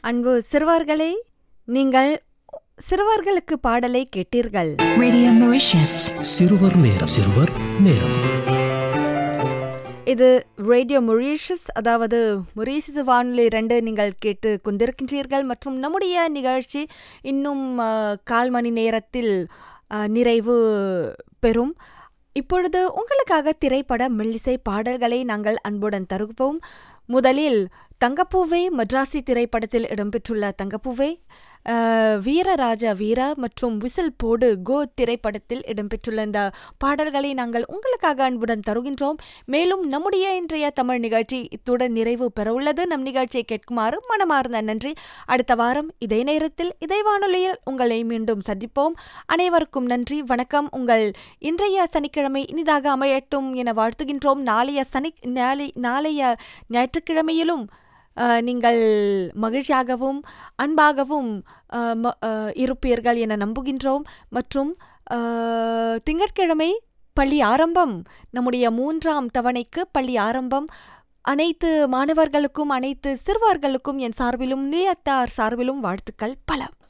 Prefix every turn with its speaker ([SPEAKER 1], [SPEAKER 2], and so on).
[SPEAKER 1] அன்பு சிறுவர்களே நீங்கள் சிறுவர்களுக்கு பாடலை கேட்டீர்கள்
[SPEAKER 2] Radio Mauritius.
[SPEAKER 3] சிறுவர் நேரம் சிறுவர் நேரம்
[SPEAKER 1] இது ரேடியோ மொரீஷியஸ் அதாவது மொரீஷியஸ் வானொலி ரெண்டு நீங்கள் கேட்டு கொண்டிருக்கின்றீர்கள் மற்றும் நம்முடைய நிகழ்ச்சி இன்னும் ஆ, கால் மணி நேரத்தில் ஆ, நிறைவு பெறும் இப்பொழுது உங்களுக்காக திரைப்பட மெல்லிசை பாடல்களை நாங்கள் அன்புடன் தருவோம் முதலில் தங்கப்பூவே மட்ராசி திரைப்படத்தில் இடம்பெற்றுள்ள தங்கப்பூவே ஆ, வீரராஜா வீரா மற்றும் விசில் போடு கோ திரைப்படத்தில் இடம்பெற்றுள்ள இந்த பாடல்களை நாங்கள் உங்களுக்காக அன்புடன் தருகின்றோம் மேலும் நம்முடைய இன்றைய தமிழ் நிகழ்ச்சி இத்துடன் நிறைவு பெறவுள்ளது நம் நிகழ்ச்சியை கேட்குமாறு மனமார்ந்த நன்றி அடுத்த வாரம் இதே நேரத்தில் இதே வானொலியில் உங்களை மீண்டும் சந்திப்போம் அனைவருக்கும் நன்றி வணக்கம் உங்கள் இன்றைய சனிக்கிழமை இனிதாக அமையட்டும் என வாழ்த்துகின்றோம் நாளைய சனி நாளை நாளைய ஞாயிற்றுக்கிழமையிலும் அஹ், நீங்கள் மகிழ்ச்சியாகவும் அன்பாகவும் அஹ், ம- அஹ், இருப்பீர்கள் என நம்புகின்றோம் மற்றும் அஹ், திங்கட்கிழமை பள்ளி ஆரம்பம் நம்முடைய மூன்றாம் தவணைக்கு பள்ளி ஆரம்பம் அனைத்து மாணவர்களுக்கும் அனைத்து சிறுவர்களுக்கும் என் சார்பிலும் நிலையத்தார் சார்பிலும் வாழ்த்துக்கள் பல